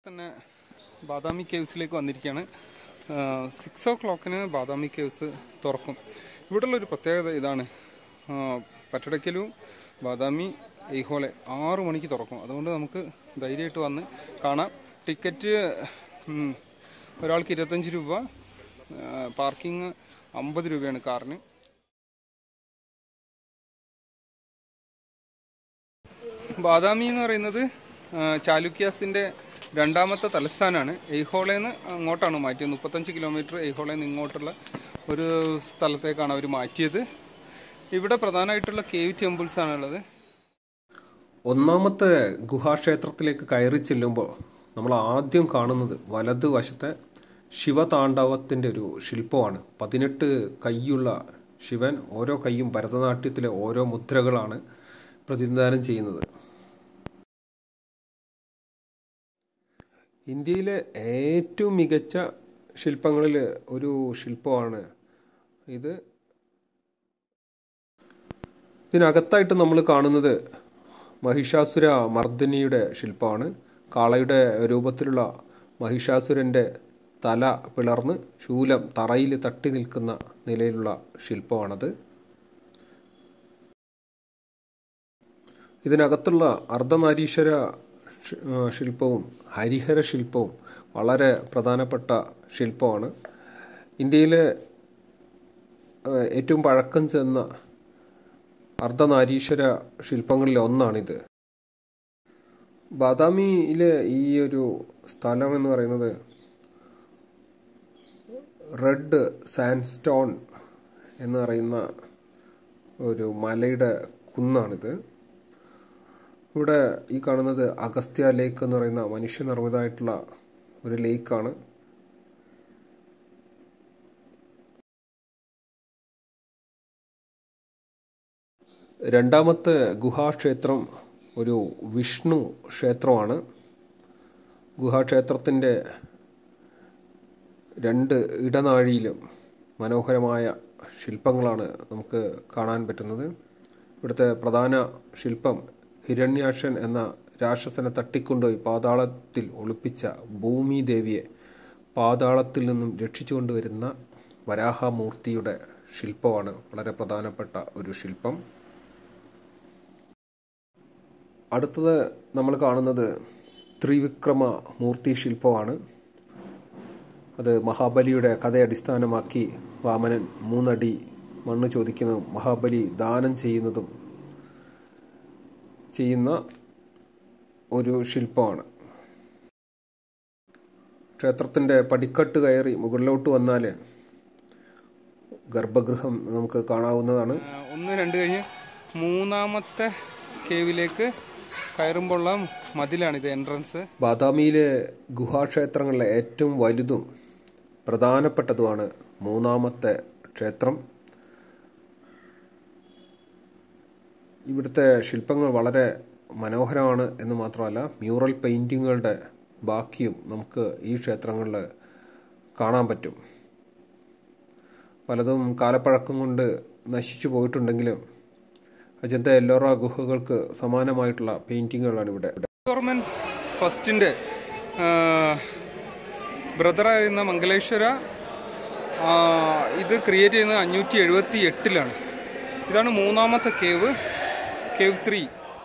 തന്നെ ബാദാമി കേവ്സിലേക്ക് വന്നിരിക്കുകയാണ് സിക്സ് ഓ ക്ലോക്കിന് ബാദാമി കേവ്സ് തുറക്കും ഇവിടെയുള്ള ഒരു പ്രത്യേകത ഇതാണ് ആ, പട്ടടയ്ക്കലും ബാദാമി എയ്ഹോളെ ആറു മണിക്ക് തുറക്കും അതുകൊണ്ട് നമുക്ക് ധൈര്യമായിട്ട് വന്ന് കാണാം ടിക്കറ്റ് ഉം, ഒരാൾക്ക് ഇരുപത്തഞ്ച് രൂപ പാർക്കിംഗ് അമ്പത് രൂപയാണ് കാറിന് ബാദാമി എന്ന് പറയുന്നത് ആ, ചാലുക്യാസിൻ്റെ രണ്ടാമത്തെ തലസ്ഥാനമാണ് എയ്ഹോളേന്ന് അങ്ങോട്ടാണ് മാറ്റിയത് മുപ്പത്തഞ്ച് കിലോമീറ്റർ എയ്ഹോളേന്ന് ഇങ്ങോട്ടുള്ള ഒരു സ്ഥലത്തേക്കാണ് അവർ മാറ്റിയത് ഇവിടെ പ്രധാനമായിട്ടുള്ള കേവ് ടെമ്പിൾസ് ആണുള്ളത് ഒന്നാമത്തെ ഗുഹാക്ഷേത്രത്തിലേക്ക് കയറി ചെല്ലുമ്പോൾ നമ്മൾ ആദ്യം കാണുന്നത് വലതുവശത്തെ ശിവതാണ്ഡവത്തിൻ്റെ ഒരു ശില്പമാണ് പതിനെട്ട് കൈയുള്ള ശിവൻ ഓരോ കൈയും ഭരതനാട്യത്തിലെ ഓരോ മുദ്രകളാണ് പ്രതിനിധാനം ചെയ്യുന്നത് ഇന്ത്യയിലെ ഏറ്റവും മികച്ച ശില്പങ്ങളിൽ ഒരു ശില്പമാണ് ഇത് ഇതിനകത്തായിട്ട് നമ്മൾ കാണുന്നത് മഹിഷാസുര മർദ്ദിനിയുടെ ശില്പമാണ് കാളയുടെ രൂപത്തിലുള്ള മഹിഷാസുരൻ്റെ തല പിളർന്ന് ശൂലം തറയിൽ തട്ടി നിൽക്കുന്ന നിലയിലുള്ള ശില്പമാണത് ഇതിനകത്തുള്ള അർദ്ധനാരീശ്വര ശി- ആ, ശില്പവും ഹരിഹര ശില്പവും വളരെ പ്രധാനപ്പെട്ട ശില്പമാണ് ഇന്ത്യയിലെ ആ, ഏറ്റവും പഴക്കം ചെന്ന അർദ്ധനാരീശ്വര ശില്പങ്ങളിൽ ഒന്നാണിത് ബാദാമിയിലെ ഈ ഒരു സ്ഥലം എന്ന് പറയുന്നത് റെഡ് സാൻഡ്സ്റ്റോൺ എന്ന് പറയുന്ന ഒരു മലയുടെ കുന്നാണിത് ഇവിടെ ഈ കാണുന്നത് അഗസ്ത്യ ലേക്ക് എന്ന് പറയുന്ന മനുഷ്യനിർമ്മിതമായിട്ടുള്ള ഒരു ലേക്കാണ് രണ്ടാമത്തെ ഗുഹാക്ഷേത്രം ഒരു വിഷ്ണു ക്ഷേത്രമാണ് ഗുഹാക്ഷേത്രത്തിൻ്റെ രണ്ട് ഇടനാഴിയിലും മനോഹരമായ ശില്പങ്ങളാണ് നമുക്ക് കാണാൻ പറ്റുന്നത് ഇവിടുത്തെ പ്രധാന ശില്പം ഹിരണ്യാക്ഷൻ എന്ന രാക്ഷസനെ തട്ടിക്കൊണ്ടുപോയി പാതാളത്തിൽ ഒളിപ്പിച്ച ഭൂമി ദേവിയെ പാതാളത്തിൽ നിന്നും രക്ഷിച്ചു കൊണ്ടുവരുന്ന വരാഹമൂർത്തിയുടെ ശില്പമാണ് വളരെ പ്രധാനപ്പെട്ട ഒരു ശില്പം അടുത്തത് നമ്മൾ കാണുന്നത് ത്രിവിക്രമ മൂർത്തി ശില്പമാണ് അത് മഹാബലിയുടെ കഥയെ അടിസ്ഥാനമാക്കി വാമനൻ മൂന്നടി മണ്ണ് ചോദിക്കുന്നതും മഹാബലി ദാനം ചെയ്യുന്നതും ചെയ്യുന്ന ഒരു ശില്പമാണ് ക്ഷേത്രത്തിൻ്റെ പടിക്കട്ട് കയറി മുകളിലോട്ട് വന്നാൽ ഗർഭഗൃഹം നമുക്ക് കാണാവുന്നതാണ് ആ, ഒന്ന് രണ്ട് കഴിഞ്ഞ് മൂന്നാമത്തെ കേവിലേക്ക് കയറുമ്പോഴുള്ള മതിലാണിത് എൻട്രൻസ് ബാദാമിയിലെ ഗുഹാക്ഷേത്രങ്ങളിലെ ഏറ്റവും വലുതും പ്രധാനപ്പെട്ടതുമാണ് മൂന്നാമത്തെ ക്ഷേത്രം ഇവിടുത്തെ ശില്പങ്ങൾ വളരെ മനോഹരമാണ് എന്ന് മാത്രമല്ല മ്യൂറൽ പെയിൻറ്റിങ്ങുകളുടെ ബാക്കിയും നമുക്ക് ഈ ക്ഷേത്രങ്ങളിൽ കാണാൻ പറ്റും പലതും കാലപ്പഴക്കം കൊണ്ട് നശിച്ചു പോയിട്ടുണ്ടെങ്കിലും അജന്ത എല്ലോറ ഗുഹകൾക്ക് സമാനമായിട്ടുള്ള പെയിൻറ്റിങ്ങുകളാണ് ഇവിടെ ഗവൺമെൻറ് ഫസ്റ്റിൻ്റെ ബ്രദറായിരുന്ന മംഗലേശ്വര ആ, ഇത് ക്രിയേറ്റ് ചെയ്യുന്നത് അഞ്ഞൂറ്റി എഴുപത്തി എട്ടിലാണ് ഇതാണ് മൂന്നാമത്തെ കേവ് കേവ് ത്രീ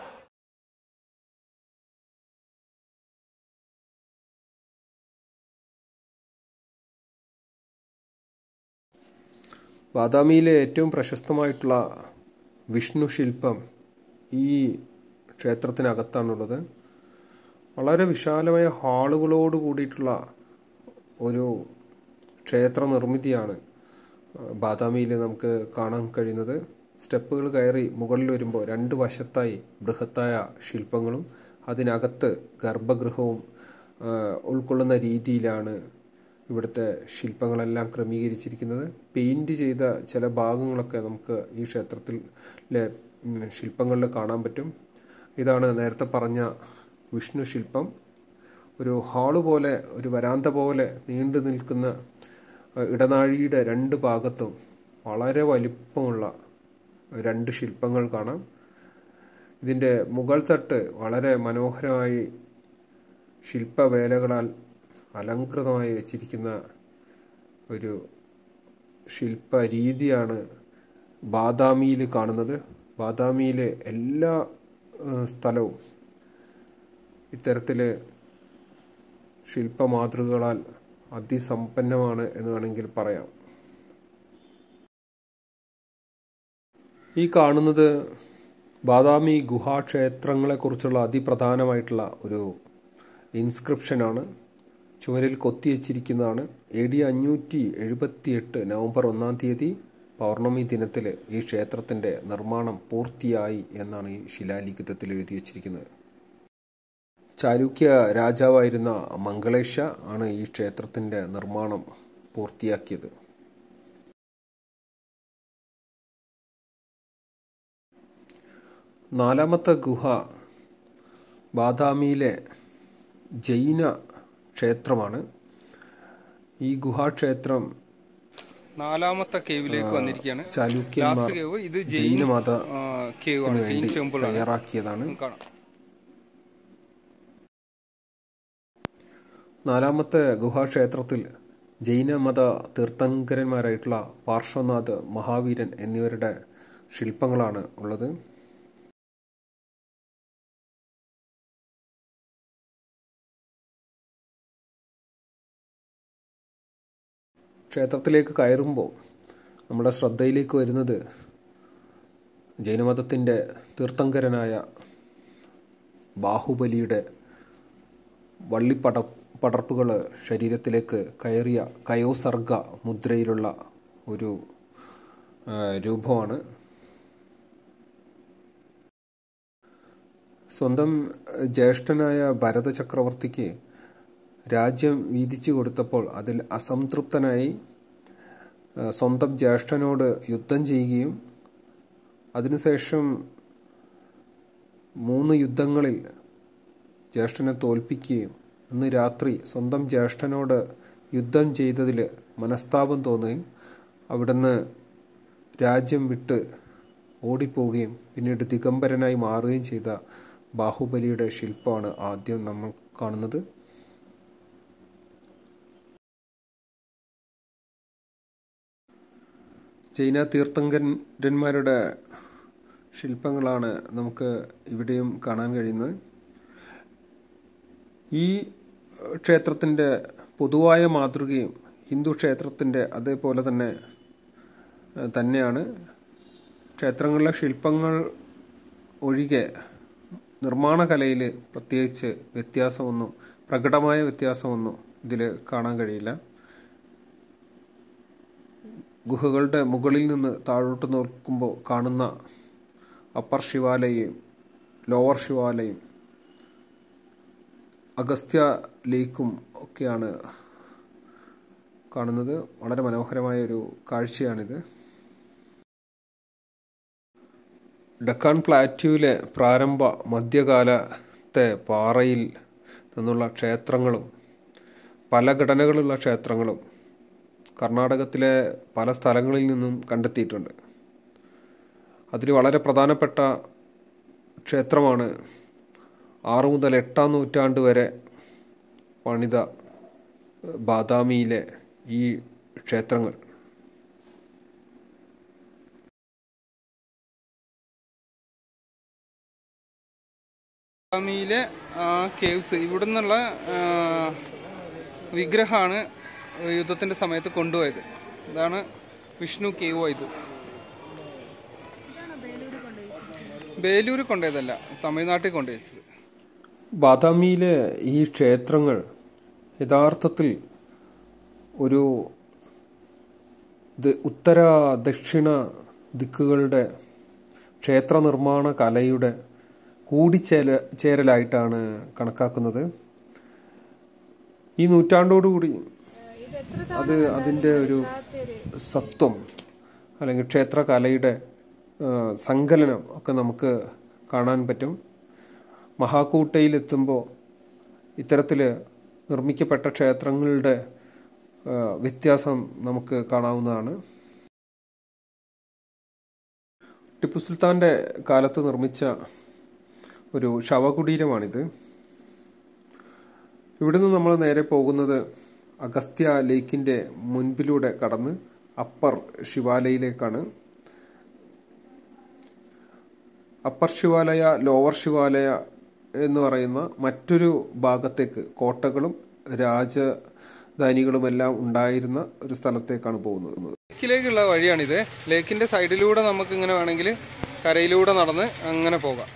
ബാദാമിയിലെ ഏറ്റവും പ്രശസ്തമായിട്ടുള്ള വിഷ്ണു ശില്പം ഈ ക്ഷേത്രത്തിനകത്താണുള്ളത് വളരെ വിശാലമായ ഹാളുകളോട് കൂടിയിട്ടുള്ള ഒരു ക്ഷേത്ര നിർമ്മിതിയാണ് ബാദാമിയിൽ നമുക്ക് കാണാൻ കഴിയുന്നത് സ്റ്റെപ്പുകൾ കയറി മുകളിൽ വരുമ്പോൾ രണ്ട് വശത്തായി ബൃഹത്തായ ശില്പങ്ങളും അതിനകത്ത് ഗർഭഗൃഹവും ആ, ഉൾക്കൊള്ളുന്ന രീതിയിലാണ് ഇവിടുത്തെ ശില്പങ്ങളെല്ലാം ക്രമീകരിച്ചിരിക്കുന്നത് പെയിൻറ് ചെയ്ത ചില ഭാഗങ്ങളൊക്കെ നമുക്ക് ഈ ക്ഷേത്രത്തിലെ ഉം, ശില്പങ്ങളിൽ കാണാൻ പറ്റും ഇതാണ് നേരത്തെ പറഞ്ഞ വിഷ്ണു ശില്പം ഒരു ഹാള് പോലെ ഒരു വരാന്ത പോലെ നീണ്ടു നിൽക്കുന്ന അഹ്, ഇടനാഴിയുടെ രണ്ട് ഭാഗത്തും വളരെ വലിപ്പമുള്ള രണ്ട് ശില്പങ്ങൾ കാണാം ഇതിൻ്റെ മുകൾ തട്ട് വളരെ മനോഹരമായി ശില്പവേലകളാൽ അലങ്കൃതമായി വെച്ചിരിക്കുന്ന ഒരു ശില്പ രീതിയാണ് ബാദാമിയിൽ കാണുന്നത് ബാദാമിയിലെ എല്ലാ ഏഹ്, സ്ഥലവും ഇത്തരത്തിൽ ശില്പമാതൃകകളാൽ അതിസമ്പന്നമാണ് എന്ന് വേണമെങ്കിൽ പറയാം ഈ കാണുന്നത് ബാദാമി ഗുഹാക്ഷേത്രങ്ങളെക്കുറിച്ചുള്ള അതിപ്രധാനമായിട്ടുള്ള ഒരു ഇൻസ്ക്രിപ്ഷനാണ് ചുവരിൽ കൊത്തിവെച്ചിരിക്കുന്നതാണ് എ ഡി അഞ്ഞൂറ്റി എഴുപത്തി എട്ട് നവംബർ ഒന്നാം തീയതി പൗർണമി ദിനത്തിൽ ഈ ക്ഷേത്രത്തിൻ്റെ നിർമ്മാണം പൂർത്തിയായി എന്നാണ് ഈ ശിലാലിഖിതത്തിൽ എഴുതി വച്ചിരിക്കുന്നത് ചാലൂക്യ രാജാവായിരുന്ന മംഗളേശ ആണ് ഈ ക്ഷേത്രത്തിൻ്റെ നിർമ്മാണം പൂർത്തിയാക്കിയത് നാലാമത്തെ ഗുഹ ബാദാമിയിലെ ജൈന ക്ഷേത്രമാണ് ഈ ഗുഹാക്ഷേത്രം നാലാമത്തെ കേവിലേക്ക് വന്നിരിക്കുകയാണ് ചാലൂക്യന്മാർ ലാസ്റ്റ് കേവ് ഇത് ജെയിൻ ജൈനമത കേവ് ആണ് ജെയിൻ വേണ്ടി ടെമ്പിൾ ആണ് തയ്യാറാക്കിയതാണ് കാണാം നാലാമത്തെ ഗുഹാക്ഷേത്രത്തിൽ ജൈനമത തീർത്ഥങ്കരന്മാരായിട്ടുള്ള പാർശ്വനാഥ് മഹാവീരൻ എന്നിവരുടെ ശില്പങ്ങളാണ് ഉള്ളത് ക്ഷേത്രത്തിലേക്ക് കയറുമ്പോൾ നമ്മുടെ ശ്രദ്ധയിലേക്ക് വരുന്നത് ജൈനമതത്തിൻ്റെ തീർത്ഥങ്കരനായ ബാഹുബലിയുടെ വള്ളിപ്പട പടർപ്പുകൾ ശരീരത്തിലേക്ക് കയറിയ കയോസർഗ മുദ്രയിലുള്ള ഒരു ആ, രൂപമാണ് സ്വന്തം ജ്യേഷ്ഠനായ ഭരത ചക്രവർത്തിക്ക് രാജ്യം വീതിച്ചു കൊടുത്തപ്പോൾ അതിൽ അസംതൃപ്തനായി ആ, സ്വന്തം ജ്യേഷ്ഠനോട് യുദ്ധം ചെയ്യുകയും അതിനുശേഷം മൂന്ന് യുദ്ധങ്ങളിൽ ജ്യേഷ്ഠനെ തോൽപ്പിക്കുകയും അന്ന് രാത്രി സ്വന്തം ജ്യേഷ്ഠനോട് യുദ്ധം ചെയ്തതിൽ മനസ്താപം തോന്നുകയും അവിടുന്ന് രാജ്യം വിട്ട് ഓടിപ്പോവുകയും പിന്നീട് ദിഗംബരനായി മാറുകയും ചെയ്ത ബാഹുബലിയുടെ ശില്പമാണ് ആദ്യം നമ്മൾ കാണുന്നത് ജൈന തീർത്ഥങ്കരന്മാരുടെ ശില്പങ്ങളാണ് നമുക്ക് ഇവിടെയും കാണാൻ കഴിയുന്നത് ഈ ക്ഷേത്രത്തിൻ്റെ പൊതുവായ മാതൃകയും ഹിന്ദു ക്ഷേത്രത്തിൻ്റെ അതേപോലെ തന്നെ ഏഹ്, തന്നെയാണ് ക്ഷേത്രങ്ങളിലെ ശില്പങ്ങൾ ഒഴികെ നിർമ്മാണ കലയിൽ പ്രത്യേകിച്ച് വ്യത്യാസമൊന്നും പ്രകടമായ വ്യത്യാസമൊന്നും ഇതിൽ കാണാൻ കഴിയില്ല ഗുഹകളുടെ മുകളിൽ നിന്ന് താഴോട്ട് നോക്കുമ്പോൾ കാണുന്ന അപ്പർ ശിവാലയും ലോവർ ശിവാലയും അഗസ്ത്യ ലേക്കും ഒക്കെയാണ് കാണുന്നത് വളരെ മനോഹരമായ ഒരു കാഴ്ചയാണിത് ഡക്കാൻ പ്ലാറ്റ്യൂവിലെ പ്രാരംഭ മധ്യകാലത്തെ പാറയിൽ നിന്നുള്ള ക്ഷേത്രങ്ങളും പല ഘടനകളുള്ള ക്ഷേത്രങ്ങളും കർണാടകത്തിലെ പല സ്ഥലങ്ങളിൽ നിന്നും കണ്ടെത്തിയിട്ടുണ്ട് അതിൽ വളരെ പ്രധാനപ്പെട്ട ക്ഷേത്രമാണ് ആറ് മുതൽ എട്ടാം നൂറ്റാണ്ട് വരെ പണിത ബാദാമിയിലെ ഈ ക്ഷേത്രങ്ങൾ ബാദാമിയിലെ ആ കേവ്സ് ഇവിടെ നിന്നുള്ള വിഗ്രഹമാണ് യുദ്ധത്തിന്റെ സമയത്ത് കൊണ്ടുപോയത് ഇതാണ് വിഷ്ണു കേവ് ഇത് ബേലൂര് കൊണ്ടുപോയതല്ല തമിഴ്നാട്ടിൽ കൊണ്ടുവച്ചത് ബാദാമിയിലെ ഈ ക്ഷേത്രങ്ങൾ യഥാർത്ഥത്തിൽ ഒരു ദ- ഉത്തര ദക്ഷിണ ദിക്കുകളുടെ ക്ഷേത്ര നിർമ്മാണ കലയുടെ കൂടിച്ചേര ചേരലായിട്ടാണ് കണക്കാക്കുന്നത് ഈ നൂറ്റാണ്ടോടുകൂടി അത് അതിൻ്റെ ഒരു സത്വം അല്ലെങ്കിൽ ക്ഷേത്രകലയുടെ ആ, സങ്കലനം ഒക്കെ നമുക്ക് കാണാൻ പറ്റും മഹാകൂട്ടയിലെത്തുമ്പോൾ ഇത്തരത്തിൽ നിർമ്മിക്കപ്പെട്ട ക്ഷേത്രങ്ങളുടെ ആ, വ്യത്യാസം നമുക്ക് കാണാവുന്നതാണ് ടിപ്പു സുൽത്താൻ്റെ കാലത്ത് നിർമ്മിച്ച ഒരു ശവകുടീരമാണിത് ഇവിടുന്ന് നമ്മൾ നേരെ പോകുന്നത് അഗസ്ത്യ ലേക്കിൻ്റെ മുൻപിലൂടെ കടന്ന് അപ്പർ ശിവാലയിലേക്കാണ് അപ്പർ ശിവാലയ ലോവർ ശിവാലയ എന്ന് പറയുന്ന മറ്റൊരു ഭാഗത്തേക്ക് കോട്ടകളും രാജധാനികളുമെല്ലാം ഉണ്ടായിരുന്ന ഒരു സ്ഥലത്തേക്കാണ് പോകുന്നത് ലേക്കിലേക്കുള്ള വഴിയാണിത് ലേക്കിന്റെ സൈഡിലൂടെ നമുക്ക് ഇങ്ങനെ വേണമെങ്കിൽ കരയിലൂടെ നടന്ന് അങ്ങനെ പോകാം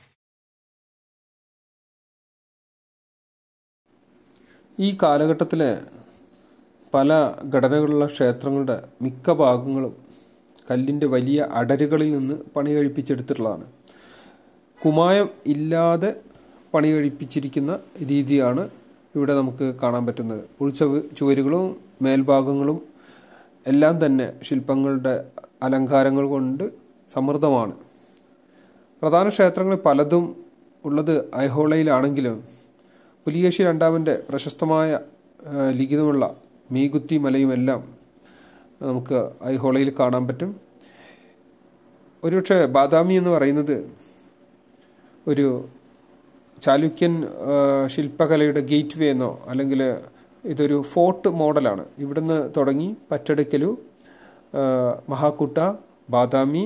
ഈ കാലഘട്ടത്തിലെ പല ഘടനകളുള്ള ക്ഷേത്രങ്ങളുടെ മിക്ക ഭാഗങ്ങളും കല്ലിൻ്റെ വലിയ അടരുകളിൽ നിന്ന് പണി കഴിപ്പിച്ചെടുത്തിട്ടുള്ളതാണ് കുമായം ഇല്ലാതെ പണി കഴിപ്പിച്ചിരിക്കുന്ന രീതിയാണ് ഇവിടെ നമുക്ക് കാണാൻ പറ്റുന്നത് ഉൾച്ചവ് ചുവരുകളും മേൽഭാഗങ്ങളും എല്ലാം തന്നെ ശില്പങ്ങളുടെ അലങ്കാരങ്ങൾ കൊണ്ട് സമൃദ്ധമാണ് പ്രധാന ക്ഷേത്രങ്ങൾ പലതും ഉള്ളത് ഐഹോളയിലാണെങ്കിലും പുലിയേശി രണ്ടാമൻ്റെ പ്രശസ്തമായ ആ, ലിഖിതമുള്ള മീകുത്തി മലയുമെല്ലാം നമുക്ക് ഐഹോളയിൽ കാണാൻ പറ്റും ഒരുപക്ഷെ ബാദാമി എന്ന് പറയുന്നത് ഒരു ചാലുക്യൻ ആ, ശില്പകലയുടെ ഗേറ്റ് വേ എന്നോ അല്ലെങ്കിൽ ഇതൊരു ഫോർട്ട് മോഡലാണ് ഇവിടുന്ന് തുടങ്ങി പറ്റടക്കലു ആ, മഹാക്കുട്ട ബാദാമി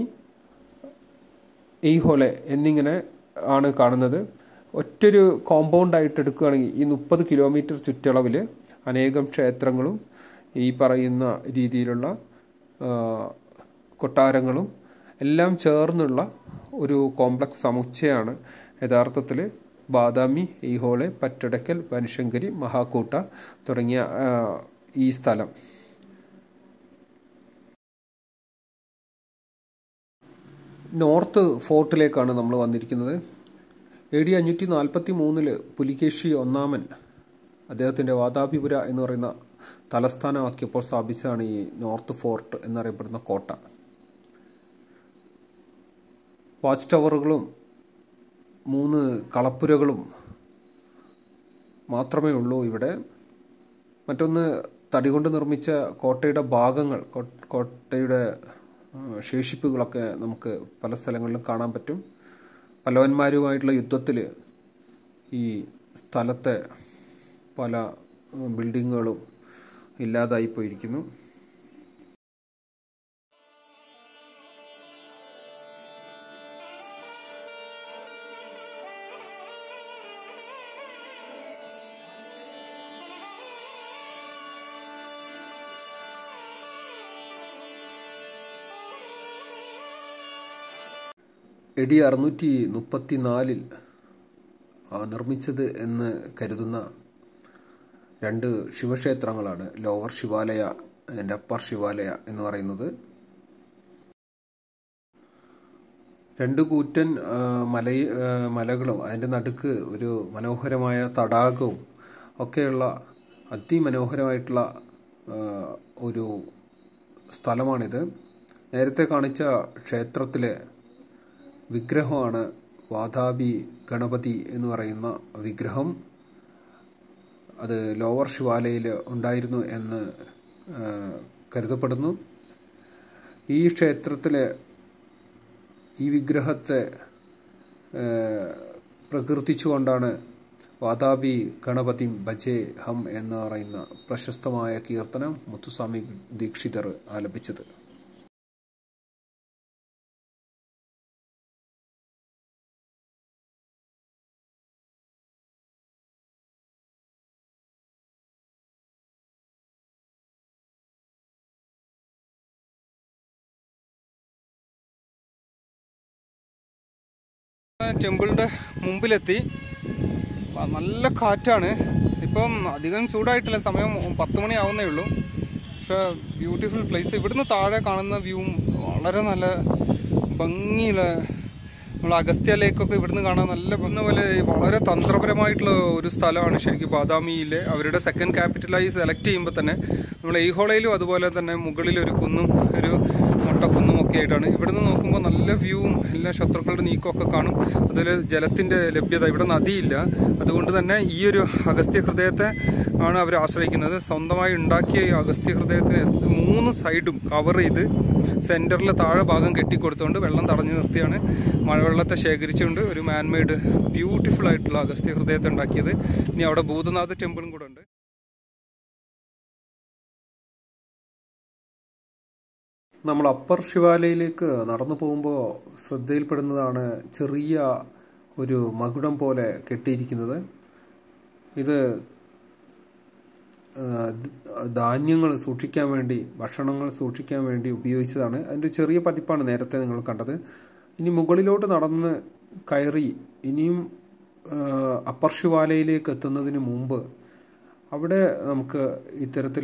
എയ്ഹോളെ എന്നിങ്ങനെ ആണ് കാണുന്നത് ഒറ്റൊരു കോമ്പൗണ്ട് ആയിട്ട് എടുക്കുകയാണെങ്കിൽ ഈ മുപ്പത് കിലോമീറ്റർ ചുറ്റളവിൽ അനേകം ക്ഷേത്രങ്ങളും ഈ പറയുന്ന രീതിയിലുള്ള ആ, കൊട്ടാരങ്ങളും എല്ലാം ചേർന്നുള്ള ഒരു കോംപ്ലക്സ് സമുച്ചയമാണ് യഥാർത്ഥത്തിൽ ബാദാമി ഈഹോളെ പറ്റടക്കൽ വനശങ്കരി മഹാക്കൂട്ട തുടങ്ങിയ ആ, ഈ സ്ഥലം നോർത്ത് ഫോർട്ടിലേക്കാണ് നമ്മൾ വന്നിരിക്കുന്നത് എ ഡി അഞ്ഞൂറ്റി നാൽപ്പത്തി മൂന്നില് പുലികേശി ഒന്നാമൻ അദ്ദേഹത്തിൻ്റെ വാതാപിപുര എന്ന് പറയുന്ന തലസ്ഥാനമാക്കിയപ്പോൾ സ്ഥാപിച്ചതാണ് ഈ നോർത്ത് ഫോർട്ട് എന്നറിയപ്പെടുന്ന കോട്ട വാച്ച് ടവറുകളും മൂന്ന് കളപ്പുരകളും മാത്രമേ ഉള്ളൂ ഇവിടെ മറ്റൊന്ന് തടി കൊണ്ട് നിർമ്മിച്ച കോട്ടയുടെ ഭാഗങ്ങൾ കോ- കോട്ടയുടെ ആ, ശേഷിപ്പുകളൊക്കെ നമുക്ക് പല സ്ഥലങ്ങളിലും കാണാൻ പറ്റും പലവന്മാരുമായിട്ടുള്ള യുദ്ധത്തിൽ ഈ സ്ഥലത്തെ പല ഉം, ബിൽഡിങ്ങുകളും ഇല്ലാതായി പോയിരിക്കുന്നു എ ഡി അറുന്നൂറ്റി മുപ്പത്തി നാലിൽ നിർമ്മിച്ചത് എന്ന് കരുതുന്ന രണ്ട് ശിവക്ഷേത്രങ്ങളാണ് lower Shivalaya and upper Shivalaya എന്ന് പറയുന്നത് രണ്ട് കൂറ്റൻ ആ, മല ആ, മലകളും അതിൻ്റെ നടുക്ക് ഒരു മനോഹരമായ തടാകവും ഒക്കെയുള്ള അതിമനോഹരമായിട്ടുള്ള ആ, ഒരു സ്ഥലമാണിത് നേരത്തെ കാണിച്ച ക്ഷേത്രത്തിലെ വിഗ്രഹമാണ് വാതാപി ഗണപതി എന്ന് പറയുന്ന വിഗ്രഹം അത് ലോവർ ശിവാലയിൽ ഉണ്ടായിരുന്നു എന്ന് ആ, കരുതപ്പെടുന്നു ഈ ക്ഷേത്രത്തിലെ ഈ വിഗ്രഹത്തെ ആ, പ്രകീർത്തിച്ചുകൊണ്ടാണ് വാതാപി ഗണപതി ഭജേ ഹം എന്ന് പറയുന്ന പ്രശസ്തമായ കീർത്തനം മുത്തുസ്വാമി ദീക്ഷിതർ ആലപിച്ചത് ടെമ്പിളിന്റെ മുമ്പിലെത്തി ആ, നല്ല കാറ്റാണ് ഇപ്പം അധികം ചൂടായിട്ടില്ല സമയം പത്ത് മണി ആവുന്നേ ഉള്ളൂ പക്ഷെ ബ്യൂട്ടിഫുൾ പ്ലേസ് ഇവിടുന്ന് താഴെ കാണുന്ന വ്യൂവും വളരെ നല്ല ഭംഗിയുള്ള നമ്മൾ അഗസ്ത്യ ലേക്കൊക്കെ ഇവിടുന്ന് കാണാൻ നല്ല ഭംഗി പോലെ വളരെ തന്ത്രപരമായിട്ടുള്ള ഒരു സ്ഥലമാണ് ശരിക്കും ബാദാമിയിലെ അവരുടെ സെക്കൻഡ് ക്യാപിറ്റലായി സെലക്ട് ചെയ്യുമ്പോൾ തന്നെ നമ്മൾ ഈഹോളയിലും അതുപോലെ തന്നെ മുകളിൽ ഒരു കുന്നും ഒരു മൊട്ടക്കുന്നും ഒക്കെ ആയിട്ടാണ് ഇവിടുന്ന് നോക്കുമ്പോൾ നല്ല വ്യൂവും എല്ലാ ശത്രുക്കളുടെ നീക്കമൊക്കെ കാണും അതുപോലെ ജലത്തിൻ്റെ ലഭ്യത ഇവിടെ നദിയില്ല അതുകൊണ്ട് തന്നെ ഈ ഒരു അഗസ്ത്യ ഹൃദയത്തെ ആണ് അവർ ആശ്രയിക്കുന്നത് സ്വന്തമായി ഉണ്ടാക്കിയ ഈ അഗസ്ത്യ ഹൃദയത്തെ മൂന്ന് സൈഡും കവർ ചെയ്ത് സെൻറ്ററിൽ താഴെ ഭാഗം കെട്ടിക്കൊടുത്തുകൊണ്ട് വെള്ളം തടഞ്ഞു നിർത്തിയാണ് മഴവെള്ളത്തെ ശേഖരിച്ചുകൊണ്ട് ഒരു മാൻമെയ്ഡ് ബ്യൂട്ടിഫുൾ ആയിട്ടുള്ള അഗസ്ത്യ ഹൃദയത്തെ ഉണ്ടാക്കിയത് ഇനി അവിടെ ഭൂതനാഥ ടെമ്പിളും കൂടെ ഉണ്ട് നമ്മൾ അപ്പർ ശിവാലയിലേക്ക് നടന്നു പോകുമ്പോൾ ശ്രദ്ധയിൽപ്പെടുന്നതാണ് ചെറിയ ഒരു മകുടം പോലെ കെട്ടിയിരിക്കുന്നത് ഇത് ആ, ധാന്യങ്ങൾ സൂക്ഷിക്കാൻ വേണ്ടി ഭക്ഷണങ്ങൾ സൂക്ഷിക്കാൻ വേണ്ടി ഉപയോഗിച്ചതാണ് അതിൻ്റെ ഒരു ചെറിയ പതിപ്പാണ് നേരത്തെ നിങ്ങൾ കണ്ടത് ഇനി മുകളിലോട്ട് നടന്ന് കയറി ഇനിയും ആ, അപ്പർ ശിവാലയിലേക്ക് എത്തുന്നതിന് മുമ്പ് അവിടെ നമുക്ക് ഇത്തരത്തിൽ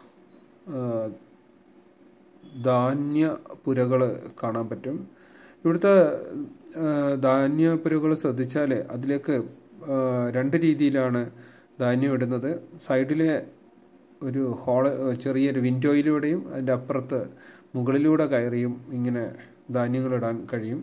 ധാന്യപുരകൾ കാണാൻ പറ്റും ഇവിടുത്തെ ആ, ധാന്യപുരകൾ ശ്രദ്ധിച്ചാൽ അതിലേക്ക് ആ, രണ്ട് രീതിയിലാണ് ധാന്യം ഇടുന്നത് സൈഡിലെ ഒരു ഹോള് ചെറിയൊരു വിൻഡോയിലൂടെയും അതിൻ്റെ അപ്പുറത്ത് മുകളിലൂടെ കയറിയും ഇങ്ങനെ ധാന്യങ്ങൾ ഇടാൻ കഴിയും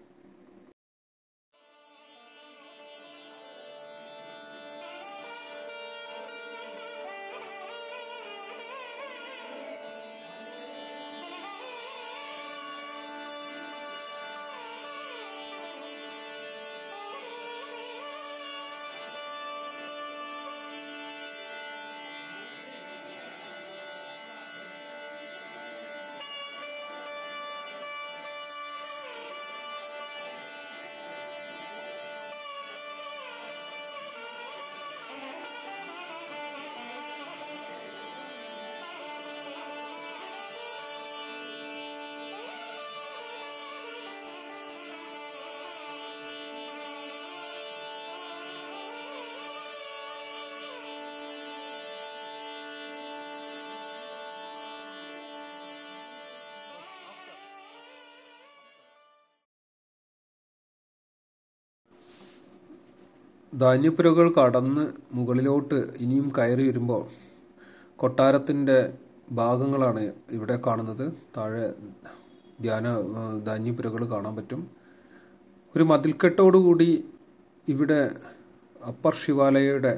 ധാന്യപ്പുരകൾ കടന്ന് മുകളിലോട്ട് ഇനിയും കയറി വരുമ്പോൾ കൊട്ടാരത്തിൻ്റെ ഭാഗങ്ങളാണ് ഇവിടെ കാണുന്നത് താഴെ ധ്യാന ആ, ധാന്യപ്പുരകൾ കാണാൻ പറ്റും ഒരു മതിൽക്കെട്ടോടുകൂടി ഇവിടെ അപ്പർ ശിവാലയയുടെ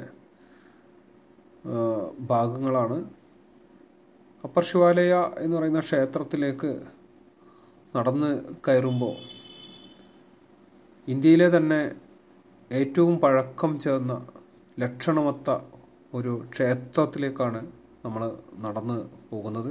ആ, ഭാഗങ്ങളാണ് അപ്പർ ശിവാലയ എന്ന് പറയുന്ന ക്ഷേത്രത്തിലേക്ക് നടന്ന് കയറുമ്പോൾ ഇന്ത്യയിലെ തന്നെ ഏറ്റവും പഴക്കം ചേർന്ന ലക്ഷണമൊത്ത ഒരു ക്ഷേത്രത്തിലേക്കാണ് നമ്മൾ നടന്ന് പോകുന്നത്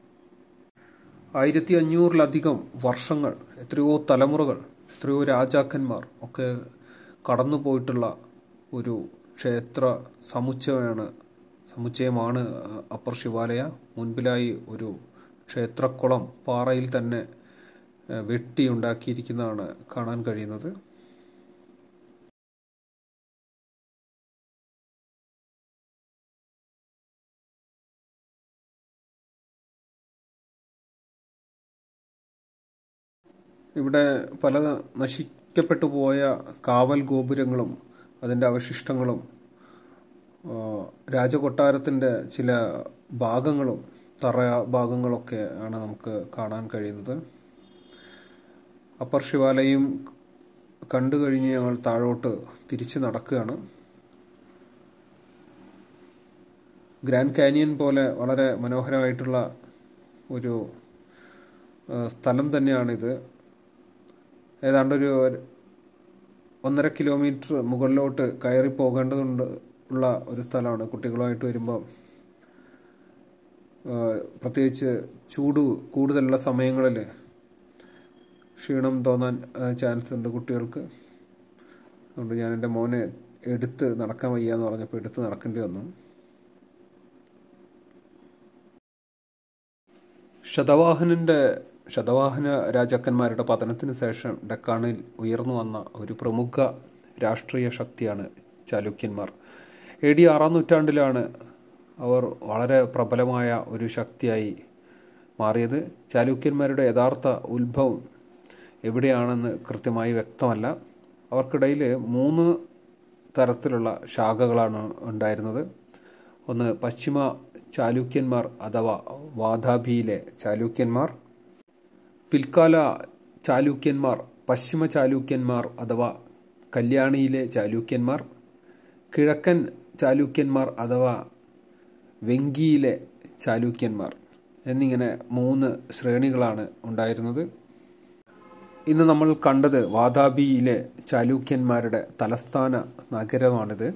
ആയിരത്തി അഞ്ഞൂറിലധികം വർഷങ്ങൾ എത്രയോ തലമുറകൾ എത്രയോ രാജാക്കന്മാർ ഒക്കെ കടന്നു പോയിട്ടുള്ള ഒരു ക്ഷേത്ര സമുച്ചയമാണ് സമുച്ചയമാണ് അപ്പർ ശിവാലയ മുൻപിലായി ഒരു ക്ഷേത്രക്കുളം പാറയിൽ തന്നെ ഏഹ്, വെട്ടിയുണ്ടാക്കിയിരിക്കുന്നതാണ് കാണാൻ കഴിയുന്നത് ഇവിടെ പല നശിക്കപ്പെട്ടു പോയ കാവൽ ഗോപുരങ്ങളും അതിൻ്റെ അവശിഷ്ടങ്ങളും ആ, രാജകൊട്ടാരത്തിൻ്റെ ചില ഭാഗങ്ങളും തറ ഭാഗങ്ങളൊക്കെ ആണ് നമുക്ക് കാണാൻ കഴിയുന്നത് അപ്പർ ശിവാലയം കണ്ടു കഴിഞ്ഞ് ഞങ്ങൾ താഴോട്ട് തിരിച്ച് നടക്കുകയാണ് ഗ്രാൻഡ് കാനിയൻ പോലെ വളരെ മനോഹരമായിട്ടുള്ള ഒരു ആ, സ്ഥലം തന്നെയാണിത് ഏതാണ്ടൊരു ഒന്നര കിലോമീറ്റർ മുകളിലോട്ട് കയറി പോകേണ്ടതുണ്ട് ഉള്ള ഒരു സ്ഥലമാണ് കുട്ടികളുമായിട്ട് വരുമ്പോൾ ആ, പ്രത്യേകിച്ച് ചൂട് കൂടുതലുള്ള സമയങ്ങളിൽ ക്ഷീണം തോന്നാൻ ചാൻസ് ഉണ്ട് കുട്ടികൾക്ക് അതുകൊണ്ട് ഞാൻ എൻ്റെ മോനെ എടുത്ത് നടക്കാൻ വയ്യ എന്ന് പറഞ്ഞപ്പോൾ എടുത്ത് നടക്കേണ്ടി വന്നു ശതവാഹനൻ്റെ ശതവാഹന രാജാക്കന്മാരുടെ പതനത്തിന് ശേഷം ഡക്കാണിൽ ഉയർന്നു വന്ന ഒരു പ്രമുഖ രാഷ്ട്രീയ ശക്തിയാണ് ചാലുക്യന്മാർ എ ഡി ആറാം നൂറ്റാണ്ടിലാണ് അവർ വളരെ പ്രബലമായ ഒരു ശക്തിയായി മാറിയത് ചാലുക്യന്മാരുടെ യഥാർത്ഥ ഉത്ഭവം എവിടെയാണെന്ന് കൃത്യമായി വ്യക്തമല്ല അവർക്കിടയിൽ മൂന്ന് തരത്തിലുള്ള ശാഖകളാണ് ഉണ്ടായിരുന്നത് ഒന്ന് പശ്ചിമ ചാലൂക്യന്മാർ അഥവാ വാധാഭിയിലെ ചാലൂക്യന്മാർ പിൽക്കാല ചാലൂക്യന്മാർ പശ്ചിമ ചാലൂക്യന്മാർ അഥവാ കല്യാണിയിലെ ചാലൂക്യന്മാർ കിഴക്കൻ ചാലൂക്യന്മാർ അഥവാ വെങ്കിയിലെ ചാലൂക്യന്മാർ എന്നിങ്ങനെ മൂന്ന് ശ്രേണികളാണ് ഉണ്ടായിരുന്നത് ഇന്ന് നമ്മൾ കണ്ടത് വാതാബിയിലെ ചാലൂക്യന്മാരുടെ തലസ്ഥാന നഗരമാണിത്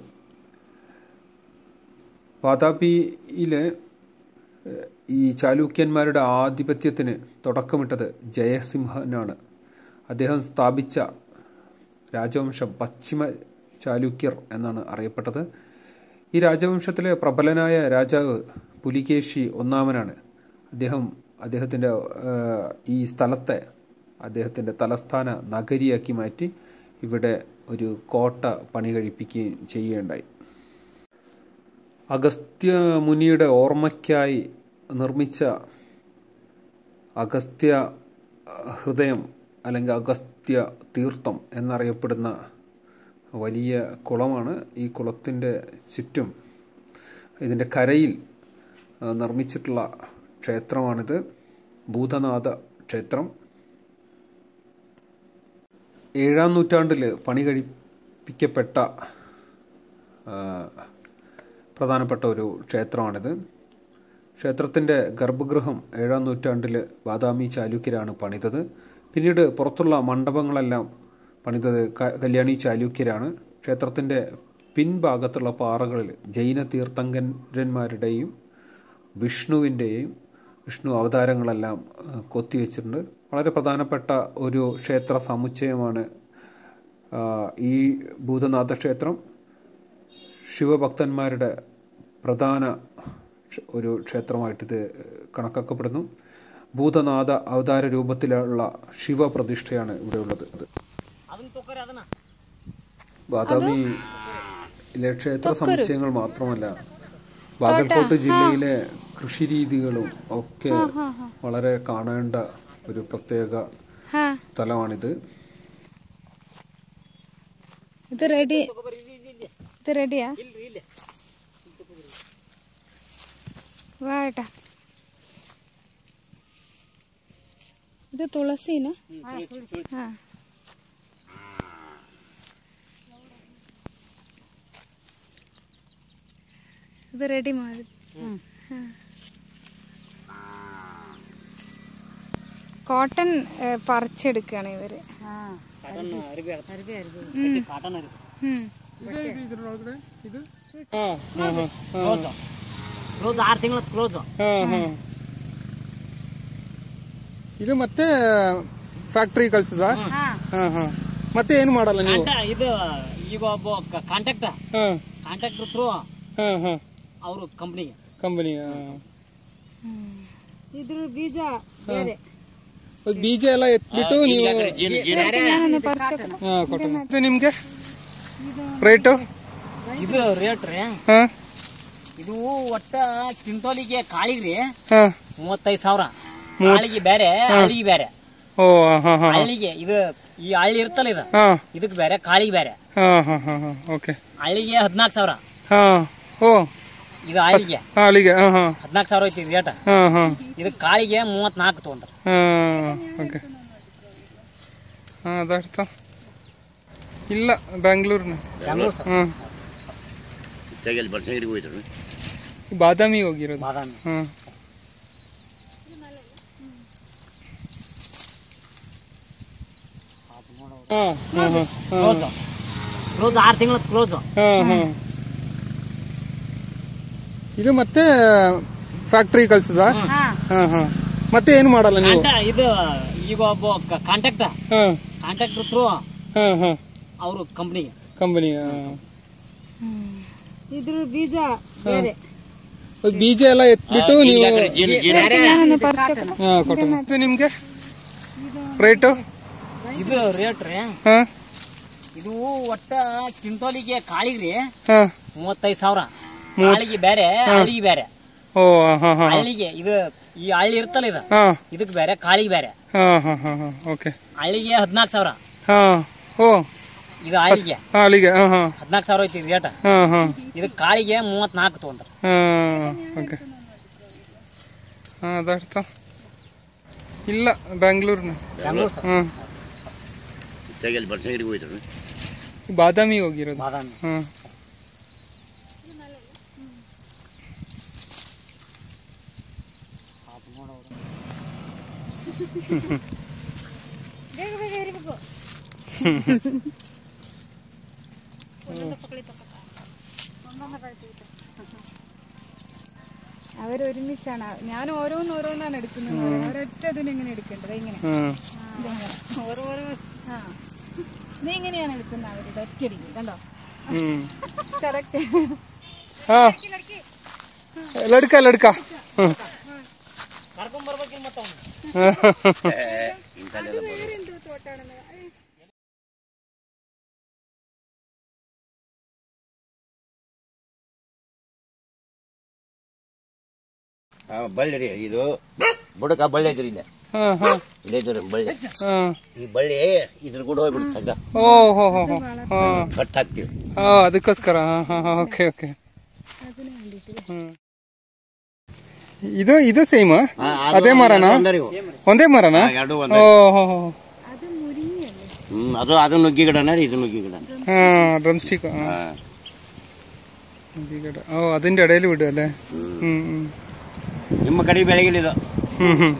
വാതാബിയിലെ ഏഹ്, ഈ ചാലൂക്യന്മാരുടെ ആധിപത്യത്തിന് തുടക്കമിട്ടത് ജയസിംഹനാണ് അദ്ദേഹം സ്ഥാപിച്ച രാജവംശം പശ്ചിമ ചാലൂക്യർ എന്നാണ് അറിയപ്പെട്ടത് ഈ രാജവംശത്തിലെ പ്രബലനായ രാജാവ് പുലികേശി ഒന്നാമനാണ് അദ്ദേഹം അദ്ദേഹത്തിൻ്റെ ഏഹ്, ഈ സ്ഥലത്തെ അദ്ദേഹത്തിൻ്റെ തലസ്ഥാന നഗരിയാക്കി മാറ്റി ഇവിടെ ഒരു കോട്ട പണി കഴിപ്പിക്കുകയും ചെയ്യുകയുണ്ടായി അഗസ്ത്യ മുനിയുടെ ഓർമ്മയ്ക്കായി നിർമ്മിച്ച അഗസ്ത്യ ഹൃദയം അല്ലെങ്കിൽ അഗസ്ത്യ തീർത്ഥം എന്നറിയപ്പെടുന്ന വലിയ കുളമാണ് ഈ കുളത്തിൻ്റെ ചുറ്റും ഇതിൻ്റെ കരയിൽ ആ, നിർമ്മിച്ചിട്ടുള്ള ക്ഷേത്രമാണിത് ഭൂതനാഥ ക്ഷേത്രം ഏഴാം നൂറ്റാണ്ടിൽ പണി കഴിപ്പിക്കപ്പെട്ട ആ, പ്രധാനപ്പെട്ട ഒരു ക്ഷേത്രമാണിത് ക്ഷേത്രത്തിൻ്റെ ഗർഭഗൃഹം ഏഴാം നൂറ്റാണ്ടിൽ ബാദാമി ചാലൂക്യരാണ് പണിതത് പിന്നീട് പുറത്തുള്ള മണ്ഡപങ്ങളെല്ലാം പണിതത് ക- കല്യാണി ചാലൂക്യരാണ് ക്ഷേത്രത്തിൻ്റെ പിൻഭാഗത്തുള്ള പാറകളിൽ ജൈന തീർത്ഥങ്കരന്മാരുടെയും വിഷ്ണുവിൻ്റെയും വിഷ്ണു അവതാരങ്ങളെല്ലാം ആ, കൊത്തിവെച്ചിട്ടുണ്ട് വളരെ പ്രധാനപ്പെട്ട ഒരു ക്ഷേത്ര സമുച്ചയമാണ് ആ, ഈ ഭൂതനാഥ ക്ഷേത്രം ശിവഭക്തന്മാരുടെ പ്രധാന ക്ഷ- ഒരു ക്ഷേത്രമായിട്ടിത് കണക്കാക്കപ്പെടുന്നു ഭൂതനാഥ അവതാര രൂപത്തിലുള്ള ശിവപ്രതിഷ്ഠയാണ് ഇവിടെയുള്ളത് ബാദാമിയിലെ ക്ഷേത്ര സമുച്ചയങ്ങൾ മാത്രമല്ല ബാഗൽകോട്ട് ജില്ലയിലെ കൃഷിരീതികളും ഒക്കെ വളരെ കാണേണ്ട ഒരു പ്രത്യേക ಹಾ സ്ഥലമാണിത് ಇದು ರೆಡಿ ಇದು ರೆಡಿಯಾ ವಾಟ ಇದು ತುಳಸಿನ ಹಾ ഇത് റെഡി ಮಾಡಿ കോട്ടൺ പറിച്ചെടുക്കുകയാണ് ഇവര് ಹ್ಮ್ ಇದರೊಳಗಡೆ ಇದು ಕ್ಲೋಸ್ ಆರು ತಿಂಗಳ ಕ್ಲೋಸ್ ಇದು ಮತ್ತೆ ಫ್ಯಾಕ್ಟ್ರಿ ಕಳ್ಸದ ಹಾ ಹಾ ಮತ್ತೆ ಏನು ಮಾಡಲ್ಲ ನೀವು ಇದು ಈಗ ಒಬ್ಬ ಕಾಂಟ್ಯಾಕ್ಟ್ ಹಾ ಕಾಂಟ್ಯಾಕ್ಟರ್ ಥ್ರೂ ಹಾ ಹಾ ಅವರು ಕಂಪ್ನಿಗೆ ಕಂಪನಿ ಇದ್ರ ಬೀಜ ಬೇರೆ ಬೀಜ ಎಲ್ಲ ಎತ್ಬಿಟ್ಟು ನೀವು ഞാനൊന്ന് പറിച്ചോട്ടെ ಹಾ ಕೊಟ್ಟು ಇದು ನಿಮ್ಗೆ ರೇಟು ಇದು ರೇಟ್ ರೀ ಹಾ ಇದು ಒಟ್ಟ ಕ್ವಿಂಟೋಲಿಗೆ ಕಾಳಿಗೆ ರೀ ಹಾ ಮೂವತ್ತೈದು ಸಾವಿರ ಕಾಳಿಗೆ ಬೇರೆ ಹಳ್ಳಿಗೆ ಬೇರೆ ಓ ಹಾ ಹಾ ಹಳ್ಳಿಗೆ ಇದು ಈ ಹಳ್ಳಿ ಇರ್ತಲ್ಲ ಇದು ಹಾ ಇದಕ್ಕೆ ಬೇರೆ ಕಾಳಿಗೆ ಬೇರೆ ಹಾ ಹಾ ಹಾ ಹಾ ಓಕೆ ಹಳ್ಳಿಗೆ ಹದಿನಾಲ್ಕು ಸಾವಿರ ಹಾ ಓ ಇದು ಹಳ್ಳಿಗೆ ಹಾ ಅಲ್ಲಿಗೆ ಹಾ ಹಾ ಹದಿನಾಲ್ಕು ಸಾವಿರ ಐತಿ ರೇಟ್ ಹಾ ಹಾ ಇದಕ್ಕೆ ಕಾಳಿಗೆ ಮೂವತ್ನಾಲ್ಕು ತೊಗೊಂಡ್ರೆ ಹಾ ಓಕೆ ಹಾ ಅದಾಡ್ತಾ ಇಲ್ಲ ಬೆಂಗಳೂರಿನ ಬೆಂಗಳೂರು ಸರ್ ಹಾಂ ತೆಗೆಯಲ್ಲಿ ಬಡ್ಸಂಗಡಿಗೆ ಹೋಯ್ತು ಬಾದಾಮಿಗೆ ಹೋಗಿರೋದು ಬಾದಾಮಿ ಹಾಂ ಹಾಂ ಹಾಂ ಹಾಂ ಕ್ಲೋಸ್ ಕ್ಲೋಸ್ ಆರು ತಿಂಗಳ ಕ್ಲೋಸ್ ಹಾಂ ಹಾಂ ಇದು ಮತ್ತೆ ಫ್ಯಾಕ್ಟ್ರಿ ಕಳ್ಸದ ಹಾಂ ಹಾಂ ಮತ್ತೆ ಏನು ಮಾಡಲ್ಲ ನೀವು ಇದು ಈಗ ಒಬ್ಬ ಕಾಂಟ್ಯಾಕ್ಟ್ ಹಾಂ ಕಾಂಟ್ಯಾಕ್ಟರ್ ಥ್ರೂ ಹಾಂ ಹಾಂ ಅವರು ಕಂಪ್ನಿಗೆ ಕಂಪನಿ ಇದ್ರ ಬೀಜ ಬೇರೆ ಬೀಜ ಎಲ್ಲ ಎತ್ಬಿಟ್ಟು ನೀವು ഞാനൊന്ന് പറിച്ചോട്ടെ ಹಾಂ ಕೊಟ್ಟು ಇದು ನಿಮಗೆ ರೇಟು ಇದು ರೇಟ್ ರೀ ಹಾಂ ಇದು ಒಟ್ಟ ಕ್ವಿಂಟೋಲಿಗೆ ಕಾಳಿಗೆ ರೀ ಹಾಂ ಮೂವತ್ತೈದು ಸಾವಿರ ಕಾಳಿಗೆ ಬೇರೆ ಹಳ್ಳಿಗೆ ಬೇರೆ ಓ ಹಾಂ ಹಾಂ ಹಳ್ಳಿಗೆ ಇದು ಈ ಹಳ್ಳಿ ಇರ್ತಲ್ಲ ಇದು ಹಾಂ ಇದಕ್ಕೆ ಬೇರೆ ಕಾಳಿಗೆ ಬೇರೆ ಹಾಂ ಹಾಂ ಹಾಂ ಹಾಂ ಓಕೆ ಹಳ್ಳಿಗೆ ಹದಿನಾಲ್ಕು ಸಾವಿರ ಹಾಂ ಓ ಇದು ಹಳ್ಳಿಗೆ ಹಾಂ ಅಲ್ಲಿಗೆ ಹಾಂ ಹಾಂ ಹದಿನಾಲ್ಕು ಸಾವಿರ ಐತಿ ರೇಟ್ ಹಾಂ ಹಾಂ ಇದಕ್ಕೆ ಕಾಳಿಗೆ ಮೂವತ್ನಾಲ್ಕು ತೊಗೊಂಡ್ರೆ ಹಾಂ ಓಕೆ ಹಾಂ ಅದಾಡ್ತಾ ಇಲ್ಲ ಬೆಂಗಳೂರಿನ ಬೆಂಗಳೂರು ಸರ್ ಹಾಂ ತೆಗೆಯಲ್ಲಿ ಬಡ್ಸಂಗಡಿಗೆ ಹೋಯ್ತು ಬಾದಾಮಿಗೆ ಹೋಗಿರೋದು ಬಾದಾಮಿ ಹಾಂ ಹಾಂ ಬೇಗ ಬೇಗ ಏರಿಬೇಕು അവരൊരുമിച്ചാണ് ഞാൻ ഓരോന്ന് ഓരോന്നാണ് എടുക്കുന്നത് ഒരൊറ്റ ഇതിനെങ്ങനെ എടുക്കേണ്ടത് ഇങ്ങനെ ആ. ആ നീ ഇങ്ങനെയാണ് എടുക്കുന്നത് അവരുടെ ഒറ്റയടിക്ക് കണ്ടോ ഉം. കറക്റ്റ് ആ ലടുക്ക ലടുക്ക ഉം. ಕರ್ಕೊಂಡ್ ಬರ್ಬೇಕಿಲ್ಲ ಮತ್ತ ಅವ್ನು ಇಂಥಲ್ಲೆಲ್ಲ ಬರೋದು. ಆ, ಬಳ್ಳಿ ರೀ ಇದು ಬುಡಕ ಬಳ್ಳಿ ಐತ್ರಿ ಇಲ್ಲ ಹಾ ಹಾ ಇಲ್ಲೇ ಐತ್ರಿ ಬಳ್ಳಿ ಹಾ ಈ ಬಳ್ಳಿ ಇದ್ರ ಕೂಡ ಹೋಗ್ಬಿಡುತ್ತೆ ಹಗ್ಗ ಓ ಹೋ ಹೋ ಹೋ ಹಾ ಕಟ್ ಹಾಕ್ತಿವಿ ಹಾ ಅದಕ್ಕೋಸ್ಕರ ಹಾ ಹಾ ಹಾ ಓಕೆ ಓಕೆ ಇದು ಇದು ಸೇಮ್ ಆ, ಅದು ಅದೇ ಮರನಾ ಒಂದೇ ರೀ ಇವು. ಒಂದೇ ಮರನಾ ಆ, ಎರಡು ಒಂದೇ ಓ ಹೋ ಹೋ ಹ್ಮ್ ಅದು ಅದು ನುಗ್ಗಿ ಗಿಡನ ರೀ ಇದು ನುಗ್ಗಿ ಗಿಡ ಹಾ ಡ್ರಮ್ ಸ್ಟಿಕ್ ಆ, ഓ അതിന്റെ ഇടയിൽ വിടുക അല്ലേ ഉം, ഉം. ನಿಮ್ಮ ಕಡೆ ಬೆಳಗಿಲ್ಲ ಇದು ഉം, ഉം.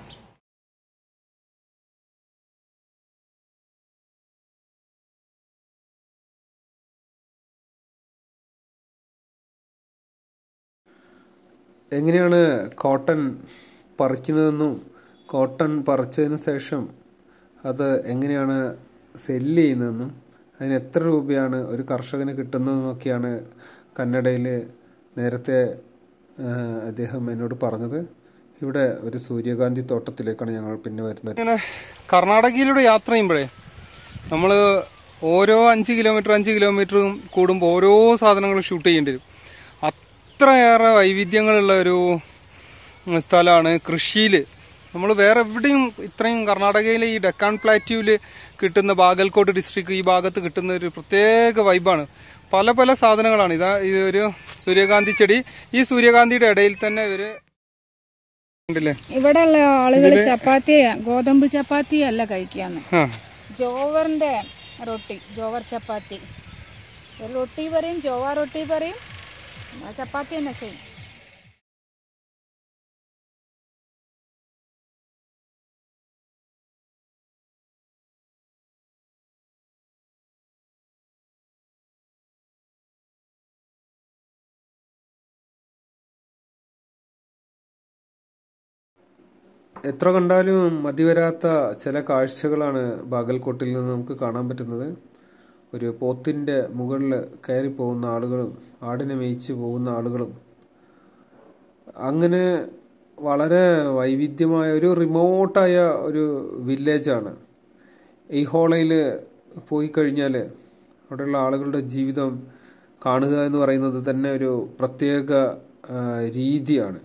എങ്ങനെയാണ് കോട്ടൺ പറിക്കുന്നതെന്നും കോട്ടൺ പറിച്ചതിന് ശേഷം അത് എങ്ങനെയാണ് സെല്ല് ചെയ്യുന്നതെന്നും അതിന് എത്ര രൂപയാണ് ഒരു കർഷകന് കിട്ടുന്നതെന്നൊക്കെയാണ് കന്നഡയിൽ നേരത്തെ ആ, അദ്ദേഹം എന്നോട് പറഞ്ഞത് ഇവിടെ ഒരു സൂര്യകാന്തി തോട്ടത്തിലേക്കാണ് ഞങ്ങൾ പിന്നെ വരുന്നത് ഇങ്ങനെ കർണാടകയിലൂടെ യാത്ര ചെയ്യുമ്പോഴേ നമ്മൾ ഓരോ അഞ്ച് കിലോമീറ്റർ അഞ്ച് കിലോമീറ്ററും കൂടുമ്പോൾ ഓരോ സാധനങ്ങൾ ഷൂട്ട് ചെയ്യേണ്ടി വരും അത്രയേറെ വൈവിധ്യങ്ങളുള്ള ഒരു സ്ഥലമാണ് കൃഷിയിൽ നമ്മൾ വേറെ എവിടെയും ഇത്രയും കർണാടകയിലെ ഈ ഡെക്കാൻ പ്ലാറ്റ്യൂവിൽ കിട്ടുന്ന ബാഗൽകോട്ട് ഡിസ്ട്രിക്ട് ഈ ഭാഗത്ത് കിട്ടുന്ന ഒരു പ്രത്യേക വൈബാണ് പല പല സാധനങ്ങളാണ് ഇതാ ഇതൊരു സൂര്യകാന്തി ചെടി ഈ സൂര്യകാന്തിയുടെ ഇടയിൽ തന്നെ ഇവര് ഉണ്ടല്ലേ ഇവിടെയുള്ള ആളുകൾ ചപ്പാത്തി ഗോതമ്പ് ചപ്പാത്തി അല്ല കഴിക്കാന്ന് ആ ജോവറിന്റെ റൊട്ടി ജോവർ ചപ്പാത്തി ഒരു റൊട്ടി പറയും ജോവ റൊട്ടി പറയും നമ്മളെ ചപ്പാത്തി തന്നെ സെയിം എത്ര കണ്ടാലും മതിവരാത്ത ചില കാഴ്ചകളാണ് ബാഗൽകോട്ടിൽ നിന്ന് നമുക്ക് കാണാൻ പറ്റുന്നത് ഒരു പോത്തിൻ്റെ മുകളിൽ കയറി പോകുന്ന ആളുകളും ആടിനെ മേയിച്ച് പോകുന്ന ആളുകളും അങ്ങനെ വളരെ വൈവിധ്യമായ ഒരു റിമോട്ടായ ഒരു വില്ലേജാണ് ഈ ഹോളയിൽ പോയി കഴിഞ്ഞാൽ അവിടെയുള്ള ആളുകളുടെ ജീവിതം കാണുക എന്ന് പറയുന്നത് തന്നെ ഒരു പ്രത്യേക ആ, രീതിയാണ്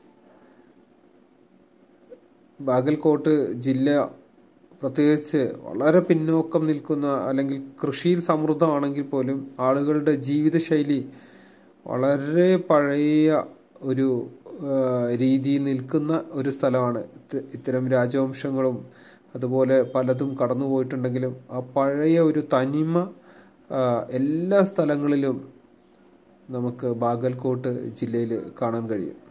ബാഗൽകോട്ട് ജില്ല പ്രത്യേകിച്ച് വളരെ പിന്നോക്കം നിൽക്കുന്ന അല്ലെങ്കിൽ കൃഷിയിൽ സമൃദ്ധമാണെങ്കിൽ പോലും ആളുകളുടെ ജീവിതശൈലി വളരെ പഴയ ഒരു ആ, രീതിയിൽ നിൽക്കുന്ന ഒരു സ്ഥലമാണ് ഇത് ഇത്തരം രാജവംശങ്ങളും അതുപോലെ പലതും കടന്നുപോയിട്ടുണ്ടെങ്കിലും ആ പഴയ ഒരു തനിമ ആ, എല്ലാ സ്ഥലങ്ങളിലും നമുക്ക് ബാഗൽകോട്ട് ജില്ലയിൽ കാണാൻ കഴിയും